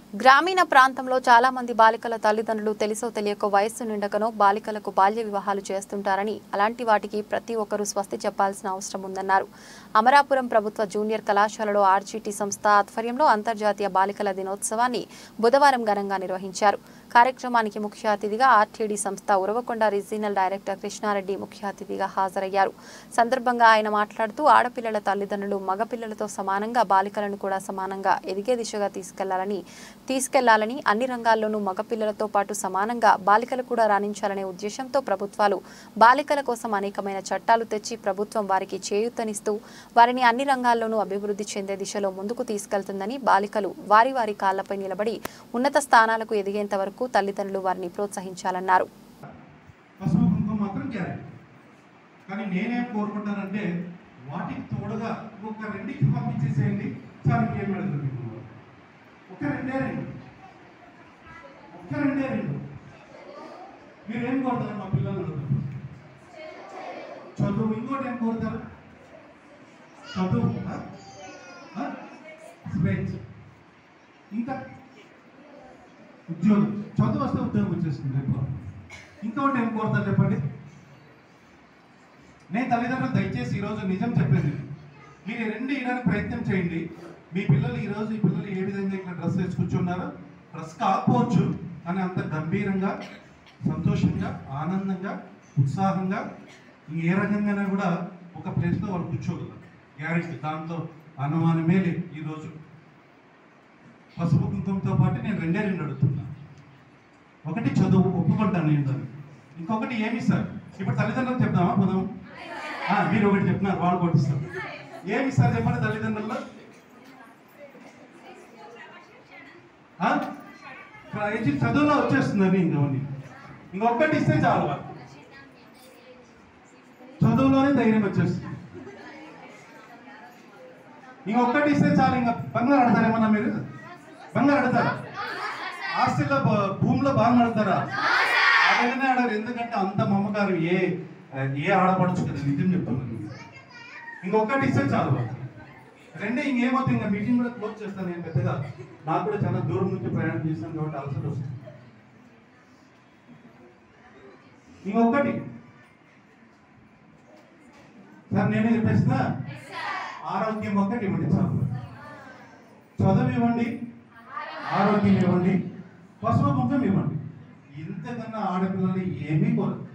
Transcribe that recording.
గ్రామీణ ప్రాంతంలో చాలా మంది బాలికల తల్లిదండ్రులు తెలుసో తెలియకో వయస్సు నిండకనో బాలికలకు బాల్య వివాహాలు చేస్తుంటారని అలాంటి వాటికి ప్రతి ఒక్కరూ స్వస్తి చెప్పాల్సిన అవసరం ఉందన్నారు అమరాపురం ప్రభుత్వ జూనియర్ కళాశాలలో ఆర్జీటీ సంస్థ ఆధ్వర్యంలో అంతర్జాతీయ బాలికల దినోత్సవాన్ని బుధవారం ఘనంగా నిర్వహించారు కార్యక్రమానికి ముఖ్య అతిథిగా ఆర్టీడీ సంస్థ ఉరవకొండ రీజినల్ డైరెక్టర్ కృష్ణారెడ్డి ముఖ్య అతిథిగా హాజరయ్యారు సందర్భంగా ఆయన మాట్లాడుతూ ఆడపిల్లల తల్లిదండ్రులు మగపిల్లలతో సమానంగా బాలికలను కూడా సమానంగా ఎదిగే దిశగా తీసుకెళ్లాలని తీసుకెళ్లాలని అన్ని రంగాల్లోనూ మగపిల్లలతో పాటు సమానంగా బాలికలు కూడా రాణించాలనే ఉద్దేశంతో ప్రభుత్వాలు బాలికల కోసం అనేకమైన చట్టాలు తెచ్చి ప్రభుత్వం వారికి చేయూతనిస్తూ వారిని అన్ని రంగాల్లోనూ అభివృద్ధి చెందే దిశలో ముందుకు తీసుకెళ్తుందని బాలికలు వారి వారి కాళ్లపై నిలబడి ఉన్నత స్థానాలకు ఎదిగేంత వరకు తల్లిదండ్రులు వారిని ప్రోత్సహించాలన్నారు పసుపు కుంకుమ మాత్రం గ్యారెంటీ కానీ నేనేం కోరుకుంటానంటే వాటికి తోడుగా ఒక రెండుకి పంపించేసేయండి సార్ ఇంకేం పెడతారు మీకు ఒక రెండే రెండు ఒక్క రెండే రెండు మీరేం కోరుతారు మా పిల్లలు చదువు ఇంకోటి ఏం కోరుతారు చదువు ఆ? ఆ? స్వేచ్ఛ ఇంకా ఉద్యోగం చదువు వస్తే ఉద్యోగం వచ్చేస్తుంది రేపు ఇంకొకటి ఏం కోరుతారు చెప్పండి నేను తల్లిదండ్రులు దయచేసి ఈరోజు నిజం చెప్పేది మీరు ఈ రెండు ఇవ్వడానికి ప్రయత్నం చేయండి మీ పిల్లలు ఈరోజు ఈ పిల్లలు ఏ విధంగా ఇక్కడ డ్రెస్ వేసి కూర్చున్నారో డ్రెస్ కాకపోవచ్చు కానీ అంత గంభీరంగా సంతోషంగా ఆనందంగా ఉత్సాహంగా ఏ రకంగానే కూడా ఒక ప్లేస్లో వాళ్ళు కూర్చోగలరు గ్యారెంటీ దాంట్లో అనుమానమే లేదు ఈరోజు పసుపు కుంకుమతో పాటు నేను రెండే రెండు అడుగుతున్నా ఒకటి చదువు ఒప్పుకుంటాను నేను దాన్ని ఇంకొకటి ఏమి సార్ ఇప్పుడు తల్లిదండ్రులు చెప్తామా పదం ఆ, మీరు ఒకటి చెప్తున్నారు వాళ్ళు కొట్టిస్తారు ఏమి సార్ చెప్పండి తల్లిదండ్రులు ఆ? ఇది చదువులో వచ్చేస్తుందని ఇంకవన్నీ ఇంకొకటి ఇస్తే చాలు వాళ్ళు. చదువులోనే ధైర్యం వచ్చేస్తుంది ఇంకొకటి ఇస్తే చాలు ఇంకా బంగారు అడతారేమన్నా మీరు బంగారు అడతారా ఆస్తిలో బ- భూమిలో బాగా అడతారా అడగనే అడగరు ఎందుకంటే అంత మమకారం ఏ ఏ ఆడపడచ్చు కదా నిజం చెప్తున్నాను ఇంకొకటి ఇస్తే చాలు వాళ్ళు. రెండే ఇంకేమవుతుంది ఇంకా మీటింగ్ కూడా క్లోజ్ చేస్తాను నేను పెద్దగా నాకు కూడా చాలా దూరం నుంచి ప్రయాణం చేస్తాను కాబట్టి అలసట వస్తుంది ఇంకొకటి సార్ నేనే చెప్పేస్తున్నా ఆరోగ్యం ఒక్కటి ఇవ్వండి చాలు చదువు ఇవ్వండి ఆరోగ్యం ఇవ్వండి పశువు కుంకం ఇవ్వండి ఇంతకన్నా ఆడపిల్లలు ఏమీ కోరదు